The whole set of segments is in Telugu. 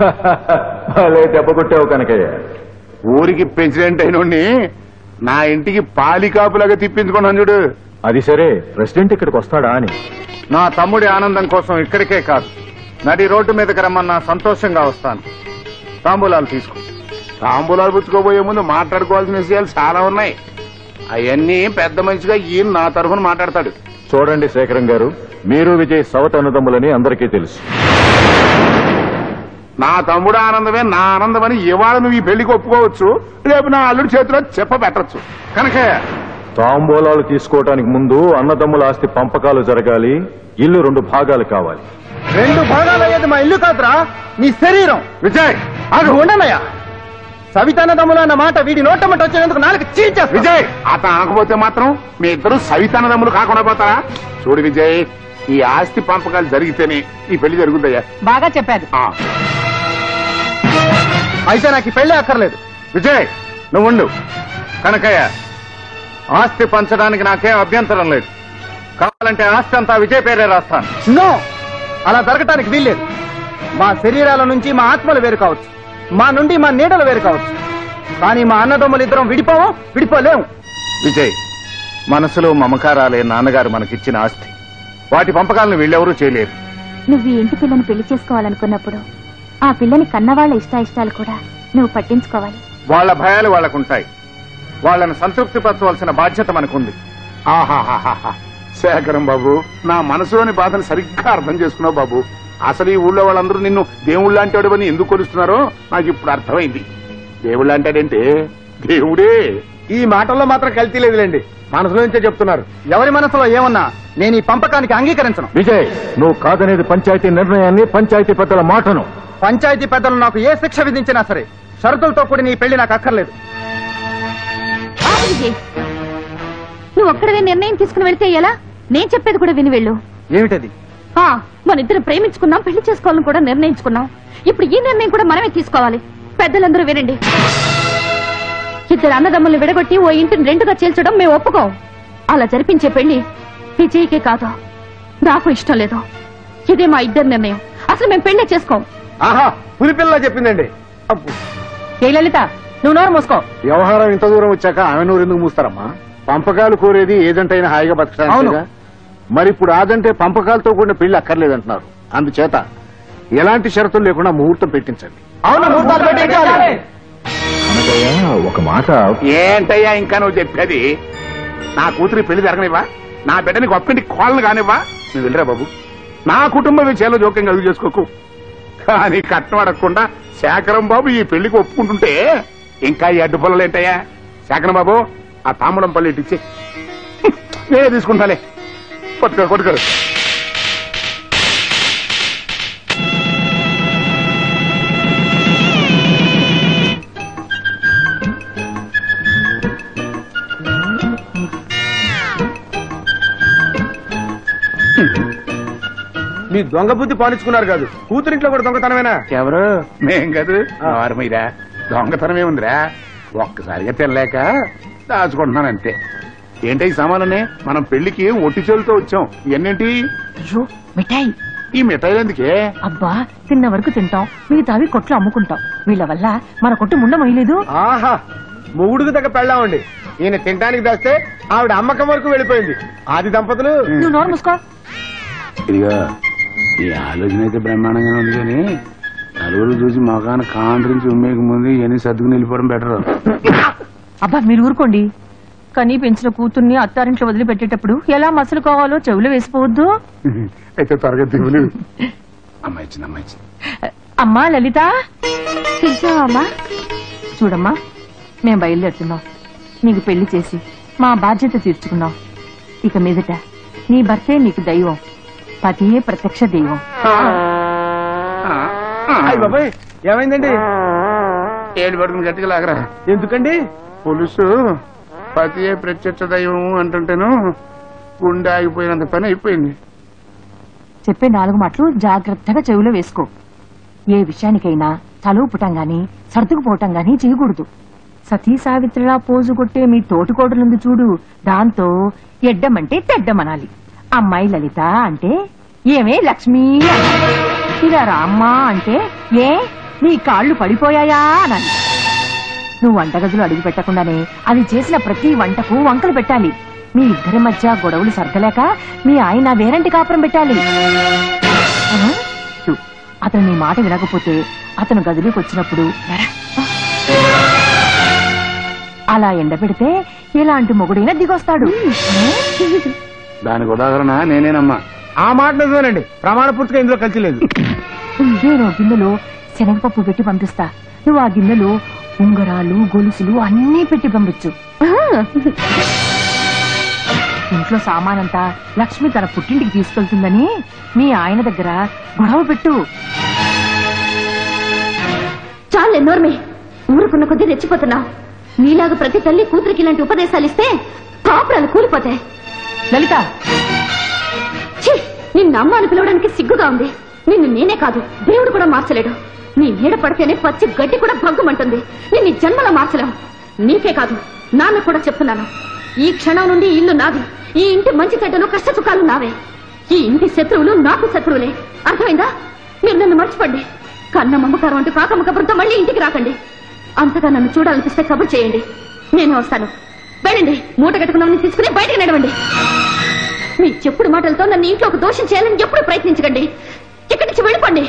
భలే దెబ్బ కొట్టావు కనకయ్య ఊరికి ప్రెసిడెంట్ అయినోడిని నా ఇంటికి పాలికాపులాగా తిప్పించుకున్నాను చూడు అది సరే ప్రెసిడెంట్ ఇక్కడికి వస్తాడా అని నా తమ్ముడి ఆనందం కోసం ఇక్కడికే కాదు నడి రోడ్డు మీదకి రమ్మన్నా సంతోషంగా వస్తాను తాంబూలాలు తీసుకో తాంబూలాలు పుచ్చుకోబోయే ముందు మాట్లాడుకోవాల్సిన విషయాలు చాలా ఉన్నాయి అవన్నీ పెద్ద మనిషిగా ఈయన నా తరఫున మాట్లాడతాడు చూడండి శేఖరం గారు మీరు విజయ్ సవత అన్నదమ్ములని అందరికీ తెలుసు నా తమ్ముడు ఆనందమే నా ఆనందమని ఇవాళ నువ్వు ఈ పెళ్లికి ఒప్పుకోవచ్చు రేపు నా అల్లుడి చేతిలో చెప్ప పెట్టచ్చు కనుక తాంబూలాలు తీసుకోవటానికి ముందు అన్నదమ్ముల ఆస్తి పంపకాలు జరగాలి ఇల్లు రెండు భాగాలు కావాలి రెండు భాగాలు అయ్యేది మా ఇల్లు కాదురా నీ శరీరం విజయ్ అది ఉండనయ్యా సవితన్నదమ్ములు అన్న మాట వీడి నోటమ్మట వచ్చేందుకు నాలుగు చీల్చేస్తా విజయ్ అతను అనకపోతే మాత్రం మీ ఇద్దరు సవితన్నదమ్ములు కాకుండా పోతారా చూడు విజయ్ ఈ ఆస్తి పంపకాలు జరిగితేనే ఈ పెళ్లి జరుగుతాయా బాగా చెప్పారు ఆ, అయితే నాకు ఈ పెళ్లి అక్కర్లేదు విజయ్ నువ్వు ఉండు కనకయ్య ఆస్తి పంచడానికి నాకేం అభ్యంతరం లేదు కావాలంటే ఆస్తి అంతా విజయ్ పేరే రాస్తాను నో అలా జరగటానికి వీల్లేదు మా శరీరాల నుంచి మా ఆత్మలు వేరు కావచ్చు మా నుండి మా నీడలు వేరు కావచ్చు కానీ మా అన్నదమ్ములు ఇద్దరం విడిపోము విడిపోలేము విజయ్ మనసులో మమకారాలే నాన్నగారు మనకిచ్చిన ఆస్తి వాటి పంపకాలను వీళ్ళెవరూ చేయలేరు నువ్వు ఈ ఇంటి పిల్లని పెళ్లి చేసుకోవాలనుకున్నప్పుడు ఆ పిల్లని కన్నవాళ్ల ఇష్టాయిష్టాలు కూడా నువ్వు పట్టించుకోవాలి వాళ్ళ భయాలు వాళ్ళకుంటాయి వాళ్ళని సంతృప్తి పరచవలసిన బాధ్యత మనకుంది ఆహాహాహాహా శేఖరం బాబు నా మనసులోని బాధను సరిగ్గా అర్థం చేసుకున్నావు బాబు అసలు ఈ ఊళ్ళో వాళ్ళందరూ నిన్ను దేవుళ్ళు అంటాడు ఎందుకు కొలుస్తున్నారో నాకు ఇప్పుడు అర్థమైంది దేవుళ్ళు అంటాడంటే దేవుడే ఈ మాటల్లో మాత్రం కల్తీ లేదులేండి మనసులో నుంచే చెప్తున్నారు ఎవరి మనసులో ఏమన్నా నేను ఈ పంపకానికి అంగీకరించను విజయ్ నువ్వు కాదనేది పంచాయతీ నిర్ణయాన్ని పంచాయతీ పెద్దల మాటను పంచాయతీ పెద్దలు నాకు ఏ శిక్ష విధించినా సరే షరతులతో కూడిన ఈ పెళ్లి నాకు అక్కర్లేదు ఆగు విజయ్ నువ్వు ఒక్కడవే నిర్ణయం తీసుకుని వెళ్తే ఎలా నేను చెప్పేది కూడా విని వెళ్ళు ఏమిటది ఆ, మన ఇద్దరు ప్రేమించుకున్నాం పెళ్లి చేసుకోవాలని కూడా నిర్ణయించుకున్నాం ఇప్పుడు ఈ నిర్ణయం కూడా మనమే తీసుకోవాలి పెద్దలందరూ వినండి ఇద్దరు అన్నదమ్ముల్ని విడగొట్టి ఓ ఇంటిని రెండుగా చేల్చడం మేము ఒప్పుకోం అలా జరిపించే పెళ్లి విజయ్కే కాదు నాకు ఇష్టం లేదు ఇదే మా ఇద్దరి నిర్ణయం అసలు మేము పెళ్లి చేసుకోం ఆహా పులిపిల్ల చెప్పిందండి అబ్బో. ఏ లలిత నువ్వు నోరు మూసుకో వ్యవహారం ఇంత దూరం వచ్చాక ఆమె నూరు ఎందుకు మూస్తారమ్మా పంపకాలు కోరేది ఏజెంట్ అయినా హాయిగా బతకడానికి మరి ఇప్పుడు ఆదంటే పంపకాలతో కూడిన పెళ్లి అక్కర్లేదంటున్నారు అందుచేత ఎలాంటి షరతులు లేకుండా ముహూర్తం పెట్టించండి అవును ముహూర్తాలు పెట్టించాలి. కనకయ్య ఒక మాట ఏంటయ్యా ఇంకా నువ్వు చెప్పేది నా కూతురి పెళ్లి జరగనివ్వా నా బిడ్డని గొప్పంటి కోళ్ళను కానివ్వా నువ్వు వెళ్ళరా బాబు నా కుటుంబ విషయాల్లో జోక్యం కలుగు చేసుకోకు కానీ కట్నం అడగకుండా శేఖరం బాబు ఈ పెళ్లికి ఒప్పుకుంటుంటే ఇంకా ఈ అడ్డు పొలలు ఏంటయ్యా శేఖరం బాబు ఆ తాముడం పల్లి ఇచ్చి నేనే తీసుకుంటాలే కొట్టుకో కొట్టుకో మీ దొంగ బుద్ధి పాలించుకున్నారు కాదు కూతురింట్లో కూడా దొంగతనమేనా ఎవరు మేం కాదు మీరా దొంగతనం ఏముందిరా ఒక్కసారిగా తెల్లాక దాచుకుంటున్నాను అంతే ఏంటి ఈ సామాన్లనే మనం పెళ్లికి ఒట్టి చేతులతో వచ్చాం ఇవన్నేంటి అయ్యో మిఠాయి ఈ మిఠాయిలు ఎందుకే అబ్బా తిన్న వరకు తింటాం మిగతావి కొట్లు అమ్ముకుంటాం వీళ్ళ వల్ల మన కొట్టు ముండ మొయ్యలేదు ఆహా మొగుడుకు దగ్గర పెళ్ళామండి ఈయన తినడానికి దాస్తే ఆవిడ అమ్మకం వరకు వెళ్ళిపోయింది ఆది దంపతులు నువ్వు నోరు మూసుకో ఇదిగా ఈ ఆలోచన అయితే బ్రహ్మాండంగా ఉంది కానీ నలుగురు చూసి మొఖాన్ని కాండ్రించి ఉమ్మేక ముందు ఇవన్నీ సర్దుకుని వెళ్ళిపోవడం బెటర్ అబ్బా మీరు ఊరుకోండి కనీ పెంచిన కూతుర్ని అత్తారింట్లో వదిలిపెట్టేటప్పుడు ఎలా మసలుకోవాలో చెవులు వేసిపోవద్దు అయితే త్వరగా దిగులు అమ్మాయి ఇచ్చింది అమ్మాయి ఇచ్చింది అమ్మా లలిత పిలిచావమ్మా చూడమ్మా మేము బయలుదేరుతున్నాం నీకు పెళ్లి చేసి మా బాధ్యత తీర్చుకున్నాం ఇక మీదట నీ భర్తే నీకు దైవం పతియే ప్రత్యక్ష దైవం అయ్ బాబాయ్ ఏమైందండి ఏడు పడుకుని గట్టిగా లాగరా ఎందుకండి పులుసు పతియే ప్రత్యక్ష దైవం అంటుంటేను గుండె ఆగిపోయినంత పని అయిపోయింది చెప్పే నాలుగు మాటలు జాగ్రత్తగా చెవిలో వేసుకో ఏ విషయానికైనా తలూపుటం గాని సర్దుకుపోవటం గాని చేయకూడదు సతీ సావిత్రిలా పోజు కొట్టే మీ తోటికోడలుంది చూడు దాంతో ఎడ్డమంటే తెడ్డమనాలి అమ్మాయి లలిత అంటే ఏమే లక్ష్మి అనాలి. ఇలా రామ్మ అంటే ఏ నీ కాళ్ళు పడిపోయాయా అనాలి నువ్వు వంటగదిలో అడుగు పెట్టకుండానే అది చేసిన ప్రతి వంటకు వంకలు పెట్టాలి మీ ఇద్దరి మధ్య గొడవలు సర్దలేక మీ ఆయన వేరంటి కాపురం పెట్టాలి ఆ? చూ, అతను నీ మాట వినకపోతే అతను గదిలోకి వచ్చినప్పుడు "నరా." అలా ఎండబెడితే ఎలాంటి మొగుడైనా దిగొస్తాడు దానికి ఉదాహరణ నేనేనమ్మా ఆ మాట నిజమేనండి ప్రమాణ పూర్తిగా ఇందులో కలిసి లేదు నేను ఓ గిన్నెలో శనగపప్పు పెట్టి పంపిస్తా నువ్వు ఆ గిన్నెలో ఉంగరాలు గొలుసులు అన్నీ పెట్టి పంపించు ఇంట్లో సామానంతా లక్ష్మి తన పుట్టింటికి తీసుకెళ్తుందని మీ ఆయన దగ్గర గొడవ పెట్టు చాలు ఎన్నోర్మే ఊరుకున్న కొద్దీ రెచ్చిపోతున్నావు నీలాగా ప్రతి తల్లి కూతురికి ఇలాంటి ఉపదేశాలు ఇస్తే కాపురాలు కూలిపోతాయి లలిత ఛీ నిన్ను అమ్మ అని పిలవడానికి సిగ్గుగా ఉంది నిన్ను నేనే కాదు దేవుడు కూడా మార్చలేడు నీ నీడ పడితేనే పచ్చి గడ్డి కూడా భగ్గుమంటుంది నిన్ను ఈ జన్మలో మార్చలేం నీకే కాదు నాన్న కూడా చెప్తున్నాను ఈ క్షణం నుండి ఈ ఇల్లు నాది ఈ ఇంటి మంచి చెడ్డలు కష్ట సుఖాలు నావే ఈ ఇంటి శత్రువులు నాకు శత్రువులే అర్థమైందా మీరు నన్ను మర్చిపోండి కన్న మమ్మకారం అంటూ కాకమ్మ కబుర్తో మళ్ళీ ఇంటికి రాకండి అంతగా నన్ను చూడాలనిపిస్తే కబుర్ చేయండి నేను వస్తాను వెళ్ళండి మూట కట్టుకున్నవని తీసుకుని బయటకు నడవండి మీ చెప్పుడు మాటలతో నన్ను ఇంట్లో ఒక దోషం చేయాలని ఎప్పుడు ప్రయత్నించకండి ఇక్కడి నుంచి వెళ్ళిపోండి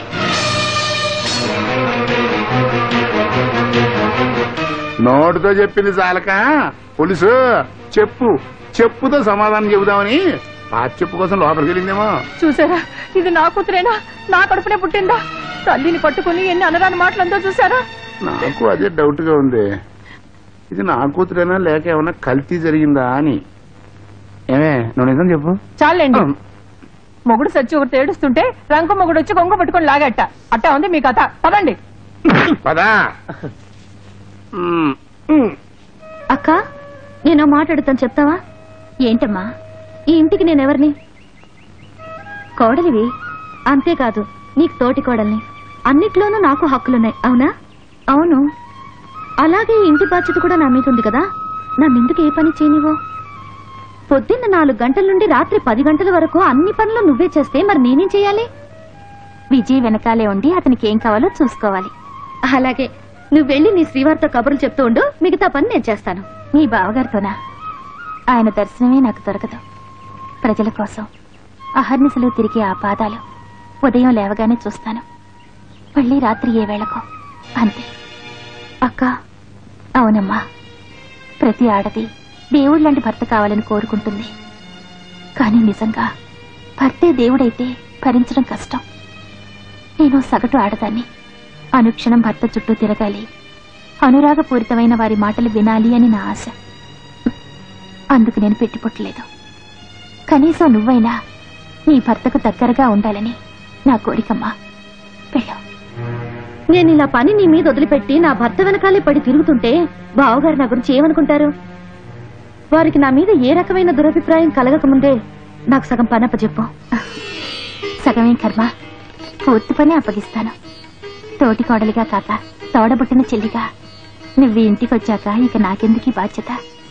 నోటితో చెప్పింది చాలక పోలీసు చెప్పు చెప్పుతో సమాధానం చెబుదామని ఆ చెప్పు కోసం లోపలికి వెళ్ళిందేమో చూసారా ఇది నా కూతురేనా నా కడుపునే పుట్టిందా తల్లిని పట్టుకుని ఎన్ని అనరాని మాటలందో చూసారా నాకు అదే డౌట్ గా ఉంది ఇది నా కూతురేనా లేక ఏమన్నా కల్తీ జరిగిందా అని ఏమే నువ్వు నిజం చెప్పు చాలండి మొగుడు సచ్చి ఒకటి ఏడుస్తుంటే రంకు మొగుడు వచ్చి కొంగ పట్టుకొని లాగట్ట అట్టా ఉంది మీ కథ పదండి పదా మ్, అక్క నేను మాట్లాడుతాను చెప్తావా ఏంటమ్మా ఈ ఇంటికి నేనెవరిని కోడలివి అంతేకాదు నీకు తోటి కోడల్ని అన్నిట్లోనూ నాకు హక్కులున్నాయి అవునా అవును అలాగే ఈ ఇంటి బాధ్యత కూడా నా మీద ఉంది కదా నన్నెందుకు ఏ పని చేయనివో పొద్దున్న నాలుగు గంటల నుండి రాత్రి పది గంటల వరకు అన్ని పనులు నువ్వే చేస్తే మరి నేనేం చేయాలి విజయ్ వెనకాలే ఉండి అతనికి ఏం కావాలో చూసుకోవాలి అలాగే నువ్వు వెళ్ళి నీ శ్రీవారితో కబుర్లు చెప్తూ ఉండు మిగతా పని నేను చేస్తాను నీ బావగారితోనా ఆయన దర్శనమే నాకు దొరకదు ప్రజల కోసం అహర్నిశలు తిరిగే ఆ పాదాలు ఉదయం లేవగానే చూస్తాను మళ్ళీ రాత్రి ఏ వేళకో అంతే అక్క అవునమ్మా ప్రతి ఆడది దేవుళ్ళంటి భర్త కావాలని కోరుకుంటుంది కానీ నిజంగా భర్తే దేవుడైతే భరించడం కష్టం నేను సగటు ఆడదాన్ని అనుక్షణం భర్త చుట్టూ తిరగాలి అనురాగపూరితమైన వారి మాటలు వినాలి అని నా ఆశ అందుకు నేను పెట్టిపుట్టలేదు కనీసం నువ్వైనా నీ భర్తకు దగ్గరగా ఉండాలని నా కోరికమ్మా వెళ్ళు నేను ఇలా పని నీ మీద వదిలిపెట్టి నా భర్త వెనకాలే పడి తిరుగుతుంటే బావగారు నా గురించి ఏమనుకుంటారు వారికి నా మీద ఏ రకమైన దురభిప్రాయం కలగకముందే నాకు సగం పని అప్పచెప్పు సగమేం కర్మ పూర్తి పని అప్పగిస్తాను తోటి కోడలిగా కాక తోడబుట్టిన చెల్లిగా నువ్వు ఈ ఇంటికి వచ్చాక ఇక నాకెందుకు ఈ బాధ్యత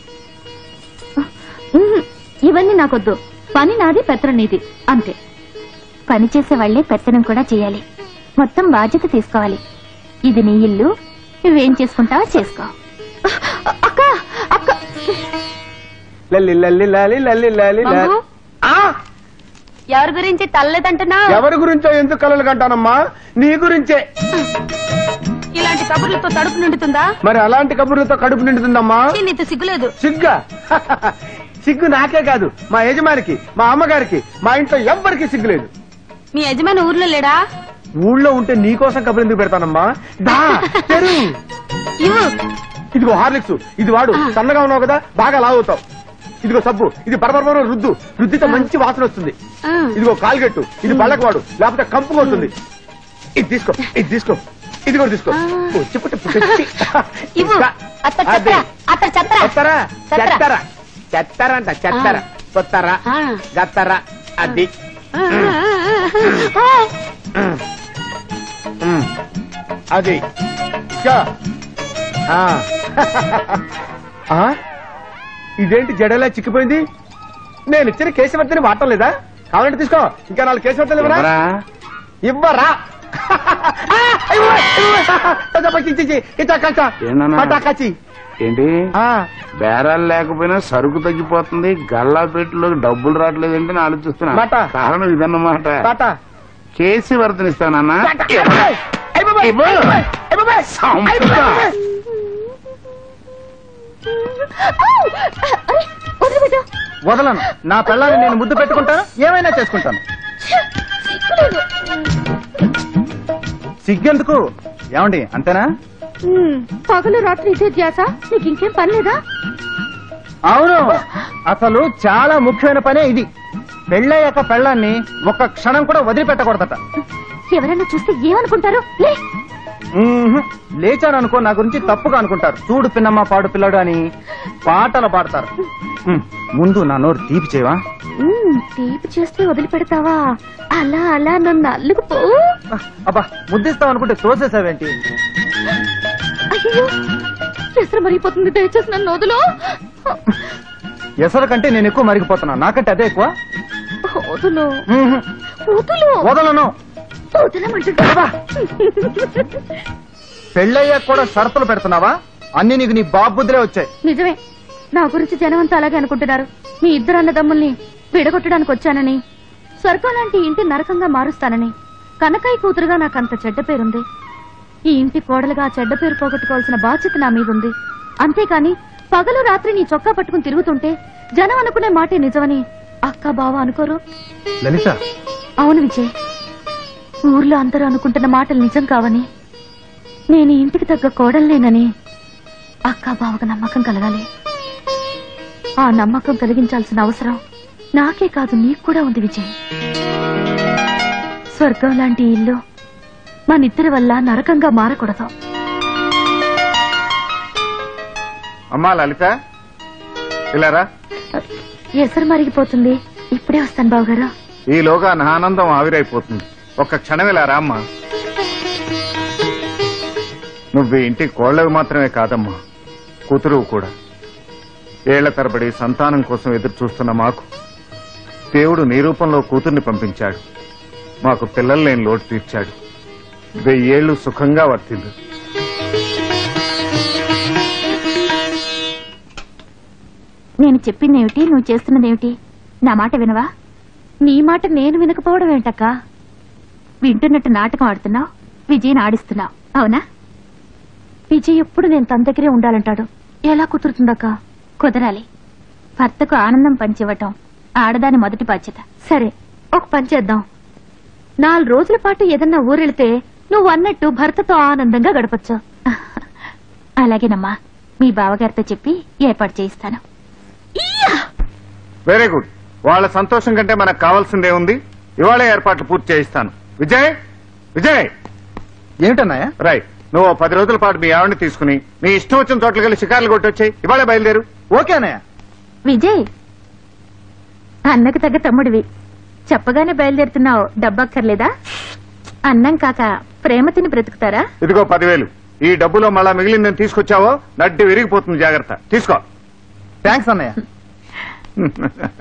ఉహుం, ఇవన్నీ నాకొద్దు పని నాది పెత్తనం నీది అంతే పని చేసే వాళ్లే పెత్తనం కూడా చేయాలి మొత్తం బాధ్యత తీసుకోవాలి ఇది నీ ఇల్లు నువ్వేం చేసుకుంటావో చేసుకో అక్క అక్క లల్లి లల్లి లాలి లల్లి లాలి లాలి. బాబు? ఆ ఎవరి గురించి తల్లదంటున్నా ఎవరి గురించో ఎందుకు కలలు కంటానమ్మా నీ గురించే ఇలాంటి కబుర్లతో తడుపు నిండుతుందా మరి అలాంటి కబుర్లతో కడుపు నిండుతుందమ్మా నీతో సిగ్గులేదు సిగ్గా సిగ్గు నాకే కాదు మా యజమానికి మా అమ్మగారికి మా ఇంట్లో ఎవ్వరికి సిగ్గు లేదు మీ యజమాని ఊర్లో లేడా ఊళ్ళో ఉంటే నీకోసం కబురు ఎందుకు పెడతానమ్మా దా తెరు. ఇవ్వు ఇదిగో హార్లిక్స్ ఇది వాడు సన్నగా ఉన్నావు కదా బాగా లాగుతావు ఇదిగో సబ్బు ఇది పరపరపర రుద్దు రుద్దితో మంచి వాసన వస్తుంది ఆ. ఇదిగో కాల్గెట్టు ఇది పళ్ళకు వాడు లేకపోతే కంపు కొడుతుంది ఇది తీసుకో ఇది తీసుకో ఇది కూడా తీసుకో పుచ్చి పుట్టి పుట్టి. ఇవ్వు ఇంకా. అత్త అదే. చెత్తరా అత్త చెత్తరా చెత్తరా చెత్తరా. చెత్తరా చెత్తరా అంట చెత్తరా కొత్తరా ఆ. గత్తరా అది ఆ, ఆ, ఆ, ఆ. ఉమ్. అది చా. ఆ. ఆ? ఇదేంటి జడలా చిక్కిపోయింది నేను ఇచ్చిన కేశవర్తని వాడటం లేదా కావాలంటే తీసుకో ఇంకా నాలుగు కేశవర్తలు ఇవ్వరా ఎవరా? ఇవ్వరా ఆ, ఇవ్వ, ఇవ్వ. ఏందన్నా? పటాకాచి ఏంటి ఆ, బేరాలు లేకపోయినా సరుకు తగ్గిపోతుంది గల్లా పెట్టిలోకి డబ్బులు రావట్లేదంటే నేను ఆలోచిస్తున్నా బట. కారణం ఇదన్నమాట పటా చేసి వర్తనిస్తానన్నా అయ్ బాబాయ్, అయ్ బాబాయ్, ఇవ్వు. అయ్ బాబాయ్, అయ్ బాబాయ్, అయ్ బాబాయ్. అరే, వదిలిపెట్టు. వదలను నా పిల్లని నేను ముద్దు పెట్టుకుంటాను ఏమైనా చేసుకుంటాను సిగ్గులేదు. సిగ్గెందుకు ఏమండి అంతేనా ఉమ్, పగలు రాత్రి ఇదే ధ్యాస నీకు ఇంకేం పని లేదా అవును అసలు చాలా ముఖ్యమైన పనే ఇది పెళ్ళయ్యాక పెళ్ళాన్ని ఒక్క క్షణం కూడా వదిలిపెట్టకూడదట ఎవరైనా చూస్తే ఏమనుకుంటారు లే మ్మ్హ్. లేచాననుకో నా గురించి తప్పుగా అనుకుంటారు చూడు పిన్నమ్మ పాడు పిల్లడు అని పాటలు పాడతారు మ్, ముందు నా నోరు తీపి చేయవా ఉమ్, తీపి చేస్తే వదిలిపెడతావా అలా అలా నన్ను అల్లుకుపో అబ్బా ముద్దిస్తావు అనుకుంటే తోసేసావేంటి అయ్యో ఎసరు మరిగిపోతుంది దయచేసి నన్ను వదులు ఎసరు కంటే నేను ఎక్కువ మరిగిపోతున్నా నాకంటే అదే ఎక్కువ వదులు మ్మ్హ్. వదులు వదలను వదలమంటుంటా పెళ్ళయ్యాక కూడా షరతులు పెడుతున్నావా అన్ని నీకు నీ బాబుద్దులే వచ్చాయి నిజమే నా గురించి జనం అంతా అలాగే అనుకుంటున్నారు మీ ఇద్దరు అన్నదమ్ముల్ని విడగొట్టడానికి వచ్చానని స్వర్గం లాంటి ఇంటి నరకంగా మారుస్తానని కనకాయ కూతురుగా నాకంత చెడ్డ పేరుంది ఈ ఇంటి కోడలుగా ఆ చెడ్డ పేరు పోగొట్టుకోవాల్సిన బాధ్యత నా మీదుంది అంతేకాని పగలు రాత్రి నీ చొక్కా పట్టుకుని తిరుగుతుంటే జనం అనుకునే మాటే నిజమని అక్క బావ అనుకోరు లలిత అవును విజయ్ ఊర్లో అందరూ అనుకుంటున్న మాటలు నిజం కావని నేను ఈ ఇంటికి తగ్గ కోడల్నేనని అక్క బావకు నమ్మకం కలగాలి ఆ నమ్మకం కలిగించాల్సిన అవసరం నాకే కాదు నీకు కూడా ఉంది విజయ్ స్వర్గం లాంటి ఈ ఇల్లు మనిద్దరి వల్ల నరకంగా మారకూడదు అమ్మా లలిత ఇలారా ఎసరు మరిగిపోతుంది ఇప్పుడే వస్తాను బావగారు ఈలోగా నా ఆనందం ఆవిరైపోతుంది ఒక్క క్షణం ఇలా రామ్మా నువ్వు ఈ ఇంటి కోళ్ళవి మాత్రమే కాదమ్మా కూతురు కూడా ఏళ్ల తరబడి సంతానం కోసం ఎదురు చూస్తున్న మాకు దేవుడు నీ రూపంలో కూతుర్ని పంపించాడు మాకు పిల్లలు లేని లోటు తీర్చాడు వెయ్యేళ్లు సుఖంగా వర్తిల్లు నేను చెప్పిందేమిటి నువ్వు చేస్తున్నదేమిటి నా మాట వినవా నీ మాట నేను వినకపోవడం ఏంటక్క వింటున్నట్టు నాటకం ఆడుతున్నావు విజయ్ని ఆడిస్తున్నావు అవునా విజయ్ ఎప్పుడు నేను తన దగ్గరే ఉండాలంటాడు ఎలా కుదురుతుందక్క కుదరాలి భర్తకు ఆనందం పంచివ్వటం ఆడదాని మొదటి బాధ్యత సరే ఒక పని చేద్దాం నాలుగు రోజుల పాటు ఏదన్నా ఊరెళ్తే నువ్వు అన్నట్టు భర్తతో ఆనందంగా గడపచ్చు అలాగేనమ్మా మీ బావగారితో చెప్పి ఏర్పాటు చేయిస్తాను వెరీ గుడ్ వాళ్ళ సంతోషం కంటే మనకు కావాల్సిందే ఉంది ఇవాళ ఏర్పాట్లు పూర్తి చేయిస్తాను విజయ్ విజయ్ ఏమిటన్నాయా రైట్ నువ్వు ఓ పది రోజుల పాటు మీ ఆవిడని తీసుకుని నీ ఇష్టం వచ్చిన చోట్లకి వెళ్ళి షికార్లు కొట్టొచ్చాయి ఇవాళ బయలుదేరు ఓకే అన్నయ్య విజయ్ అన్నకు తగ్గ తమ్ముడివి చెప్పగానే బయలుదేరుతున్నావు డబ్బక్కర్లేదా అన్నం కాక ప్రేమ తిని బ్రతుకుతారా ఇదిగో పదివేలు ఈ డబ్బులో మళ్ళా మిగిలిందని తీసుకొచ్చావో నడ్డి విరిగిపోతుంది జాగ్రత్త తీసుకో థ్యాంక్స్ అన్నయ్య